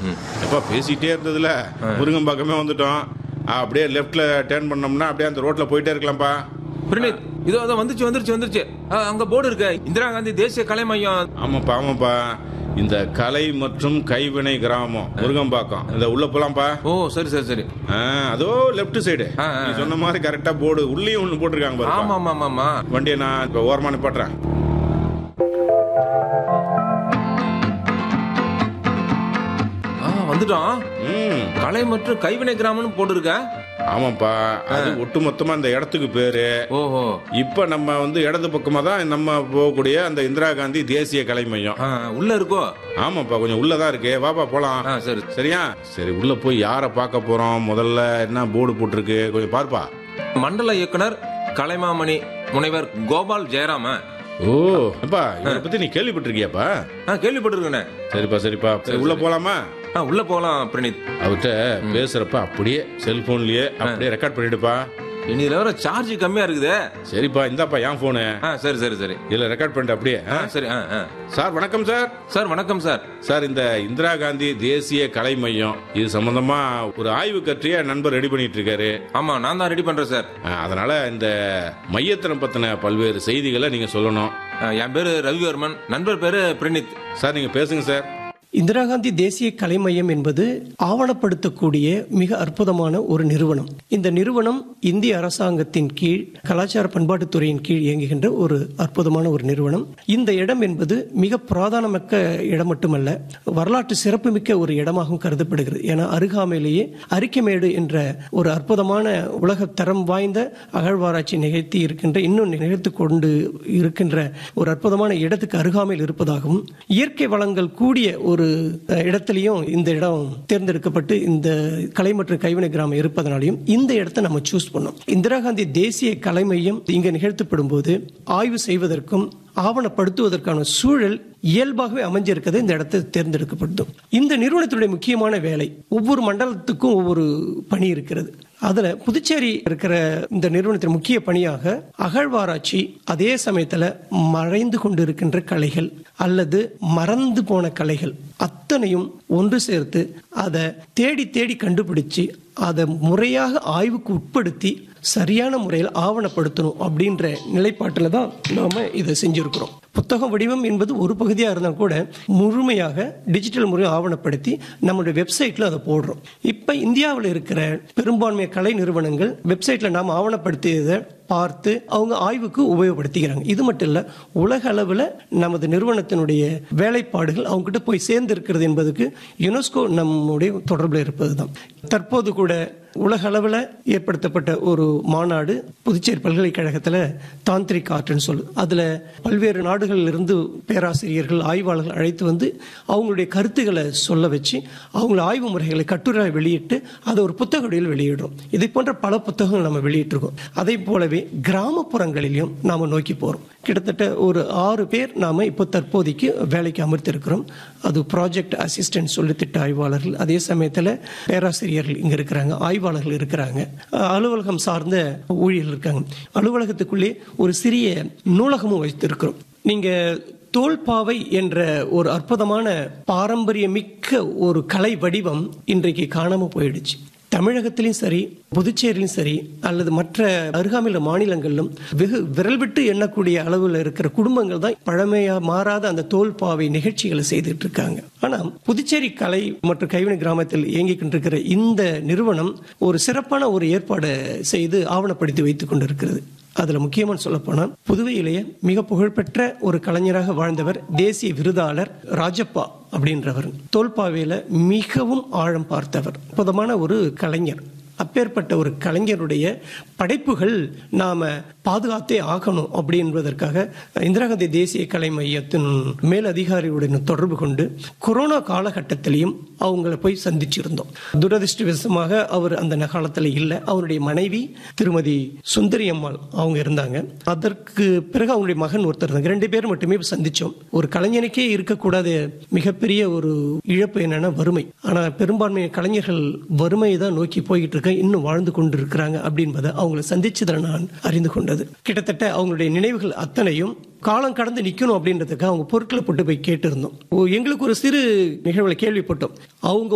ம். எப்பா பேசிட்டே இருந்ததுல முருங்கம்பாக்கமே வந்துட்டோம் அப்படியே லெஃப்ட்ல டேர்ன் பண்ணோம்னா அப்படியே அந்த ரோட்ல போயிட்டே இருக்கலாம்ப்பா பிரணீத் இதோ அதோ வந்துருச்சு வந்துருச்சு வந்துருச்சு ஆ, அங்க போர்டு இருக்கு இந்திரா காந்தி தேசிய கலை மையம் ஆமாப்பா ஆமாப்பா இந்த கலை மற்றும் கைவினை கிராமம் முருங்கம்பாக்கம் இந்த உள்ள போலாம்ப்பா ஓ சரி சரி சரி ஆ, அதோ லெஃப்ட் சைடு ஆ, ஆ, நீ சொன்ன மாதிரி கரெக்டா போர்டு உள்ளேயும் ஒண்ணு போட்டிருக்காங்க ஆமா பாருப்பா ஆமா ஆமா ஆமா வண்டியை நான் இப்ப ஓரமா நிப்பாட்டுறேன் ஆ வந்துட்டோம் ம் கலை மற்றும் கைவினை கிராமம்னு போட்டிருக்க ஆமாப்பா அது ஒட்டு மொத்தமா அந்த இடத்துக்கு பேரு ஓஹோ இப்ப நம்ம வந்து இடது பக்கமா தான் நம்ம போகக்கூடிய அந்த இந்திரா காந்தி தேசிய கலை மையம் ஆ, உள்ள இருக்கோ ஆமாப்பா கொஞ்சம் உள்ளதான் இருக்கு வாப்பா போலாம் ஆ சரி சரியா சரி உள்ள போய் யாரை பார்க்க போறோம் முதல்ல என்ன போர்டு போட்டிருக்கு கொஞ்சம் பார்ப்பா மண்டல இயக்குனர் கலைமாமணி முனைவர் கோபால் ஜெயராம ஓ அப்பா இவரை பத்தி நீ கேள்விப்பட்டிருக்கியாப்பா ஆ கேள்விப்பட்டிருக்கேனே சரிப்பா சரிப்பா சரி உள்ள போலாமா ஆ உள்ள போகலாம் பிரணீத் அவர்கிட்ட பேசுறப்ப அப்படியே செல்போன்லயே அப்படியே ரெக்கார்ட் பண்ணிடுப்பா இனி இதுல வேற சார்ஜ் கம்மியா இருக்குதே சரிப்பா இந்தாப்பா என் போனு ஆ சரி சரி சரி இதுல ரெக்கார்ட் பண்ணிட்டு அப்படியே ஆ ஆ? சரி ஆ ஆ சார் வணக்கம் சார் சார் வணக்கம் சார் சார் இந்த இந்திரா காந்தி தேசிய கலை மையம் இது சம்பந்தமா ஒரு ஆய்வு கற்றிய நண்பர் ரெடி பண்ணிட்டு இருக்காரு ஆமா நான் தான் ரெடி பண்றேன் சார் அஹ், அதனால இந்த மையத்தினை பத்தின பல்வேறு செய்திகளை நீங்க சொல்லணும் ஆ, என் பேரு ரவிவர்மன் நண்பர் பேரு பிரணீத் சார் நீங்க பேசுங்க சார் இந்திரா காந்தி தேசிய கலை மையம் என்பது ஆவணப்படுத்தக்கூடிய மிக அற்புதமான ஒரு நிறுவனம் இந்த நிறுவனம் இந்திய அரசாங்கத்தின் கீழ் கலாச்சார பண்பாட்டுத்துறையின் கீழ் இயங்குகின்ற ஒரு அற்புதமான ஒரு நிறுவனம் இந்த இடம் என்பது மிக புராதனமிக்க இடம் மட்டுமல்ல வரலாற்று சிறப்புமிக்க ஒரு இடமாகவும் கருதப்படுகிறது ஏன்னா அருகாமையிலேயே அரிக்கமேடு என்ற ஒரு அற்புதமான உலக தரம் வாய்ந்த அகழ்வாராய்ச்சி நிகழ்த்தி இருக்கின்ற இன்னும் நிகழ்த்து கொண்டு இருக்கின்ற ஒரு அற்புதமான இடத்துக்கு அருகாமையில் இருப்பதாகவும் இயற்கை வளங்கள் கூடிய ஒரு அஹ், இடத்திலையும் இந்த இடம் தேர்ந்தெடுக்கப்பட்டு இந்த கலை மற்றும் கைவினை கிராமம் இருப்பதனாலையும் இந்த இடத்தை நம்ம சூஸ் பண்ணோம் இந்திரா காந்தி தேசிய கலை மையம் இங்க நிகழ்த்தப்படும் போது ஆய்வு செய்வதற்கும் ஆவணப்படுத்துவதற்கான சூழல் இயல்பாகவே அமைஞ்சிருக்கிறது இந்த இடத்தை தேர்ந்தெடுக்கப்பட்டதும் இந்த நிறுவனத்துடைய முக்கியமான வேலை ஒவ்வொரு மண்டலத்துக்கும் ஒவ்வொரு பணி இருக்கிறது அதுல புதுச்சேரி இருக்கிற இந்த நிறுவனத்தின் முக்கிய பணியாக அகழ்வாராய்ச்சி அதே சமயத்துல மறைந்து கொண்டிருக்கின்ற கலைகள் அல்லது மறந்து போன கலைகள் அத்தனையும் ஒன்று சேர்த்து அதை தேடி தேடி கண்டுபிடிச்சு அதை முறையாக ஆய்வுக்கு உட்படுத்தி சரியான முறையில் ஆவணப்படுத்தணும் அப்படின்ற நிலைப்பாட்டில் தான் நாம இதை செஞ்சிருக்கிறோம் புத்தக வடிவம் என்பது ஒரு பகுதியாக இருந்தால் கூட முழுமையாக டிஜிட்டல் முறையை ஆவணப்படுத்தி நம்மளுடைய வெப்சைட்ல அதை போடுறோம் இப்போ இந்தியாவில் இருக்கிற பெரும்பான்மை கலை நிறுவனங்கள் வெப்சைட்ல நாம் ஆவணப்படுத்தியதை பார்த்து அவங்க ஆய்வுக்கு உபயோகப்படுத்திக்கிறாங்க இது மட்டும் இல்ல உலக அளவில் நமது நிறுவனத்தினுடைய வேலைப்பாடுகள் அவங்க கிட்ட போய் சேர்ந்து இருக்கிறது என்பதுக்கு யுனெஸ்கோ நம்முடைய தொடர்பில் இருப்பது தான் தற்போது கூட உலக அளவில் ஏற்படுத்தப்பட்ட ஒரு மாநாடு புதுச்சேரி பல்கலைக்கழகத்தில் தாந்திரிக் ஆர்ட்னு சொல்லு அதில் பல்வேறு நாடுகளில் இருந்து பேராசிரியர்கள் ஆய்வாளர்கள் அழைத்து வந்து அவங்களுடைய கருத்துக்களை சொல்ல வச்சு அவங்கள ஆய்வு முறைகளை கட்டுரை வெளியிட்டு அதை ஒரு புத்தக வடிவில் வெளியிடுறோம் இதை போன்ற பல புத்தகங்கள் நம்ம வெளியிட்டிருக்கோம் அதே போலவே கிராமப்புறங்களிலும் நாம நோக்கி போறோம் கிட்டத்தட்ட ஒரு ஆறு பேர் நாம இப்போ தற்போதைக்கு வேலைக்கு அமர்த்திருக்கிறோம் அது ப்ராஜெக்ட் அசிஸ்டன்ட் சொல்லி திட்ட ஆய்வாளர்கள் அதே சமயத்தில் பேராசிரியர்கள் இங்க இருக்கிறாங்க ஆய்வாளர்கள் இருக்கிறாங்க அஹ் அலுவலகம் சார்ந்த ஊழியர்கள் இருக்காங்க அலுவலகத்துக்குள்ளே ஒரு சிறிய நூலகமும் வைத்திருக்கிறோம் நீங்க தோல்பாவை என்ற ஒரு அற்புதமான பாரம்பரியமிக்க ஒரு கலை வடிவம் இன்றைக்கு காணாம போயிடுச்சு தமிழகத்திலும் சரி புதுச்சேரியிலும் சரி அல்லது மற்ற அருகாமையில் மாநிலங்களிலும் வெகு விரல் விட்டு எண்ணக்கூடிய அளவில் இருக்கிற குடும்பங்கள் தான் பழமையா மாறாத அந்த தோல்பாவை நிகழ்ச்சிகளை செய்துட்டு இருக்காங்க ஆனா புதுச்சேரி கலை மற்றும் கைவினை கிராமத்தில் இயங்கிக் கொண்டிருக்கிற இந்த நிறுவனம் ஒரு சிறப்பான ஒரு ஏற்பாடு செய்து ஆவணப்படுத்தி வைத்துக் கொண்டிருக்கிறது அதுல முக்கியமான சொல்ல போனா புதுவையிலேயே மிக புகழ்பெற்ற ஒரு கலைஞராக வாழ்ந்தவர் தேசிய விருதாளர் ராஜப்பா அப்படின்றவர் தோல்பாவையில மிகவும் ஆழம் பார்த்தவர் அற்புதமான ஒரு கலைஞர் அப்பேற்பட்ட ஒரு கலைஞருடைய படைப்புகள் நாம பாதுகாத்தே ஆகணும் அப்படி என்பதற்காக இந்திரா காந்தி தேசிய கலை மையத்தின் மேல் அதிகாரியுடன் தொடர்பு கொண்டு கொரோனா காலகட்டத்திலையும் அவங்கள போய் சந்திச்சிருந்தோம் துரதிருஷ்டவசமாக அவர் அந்த காலத்தில் இல்லை அவருடைய மனைவி திருமதி சுந்தரி அம்மாள் அவங்க இருந்தாங்க அதற்கு பிறகு அவங்களுடைய மகன் ஒருத்தர் இருந்தாங்க ரெண்டு பேரும் மட்டுமே சந்திச்சோம் ஒரு கலைஞனுக்கே இருக்கக்கூடாத மிகப்பெரிய ஒரு இழப்பு என்னன்னா வறுமை ஆனா பெரும்பான்மை கலைஞர்கள் வறுமையை தான் நோக்கி போய்கிட்டு இருக்க இன்னும் வாழ்ந்து கொண்டு இருக்கிறாங்க அப்படின்பதை அவங்களை சந்திச்சதில் நான் அறிந்து கொண்டது கிட்டத்தட்ட அவங்களுடைய நினைவுகள் அத்தனையும் காலம் கடந்து நிக்கணும் அப்படின்றதுக்கு அவங்க பொருட்களை போட்டு போய் கேட்டிருந்தோம் ஓ, எங்களுக்கு ஒரு சிறு நிகழ்வுல கேள்விப்பட்டோம் அவங்க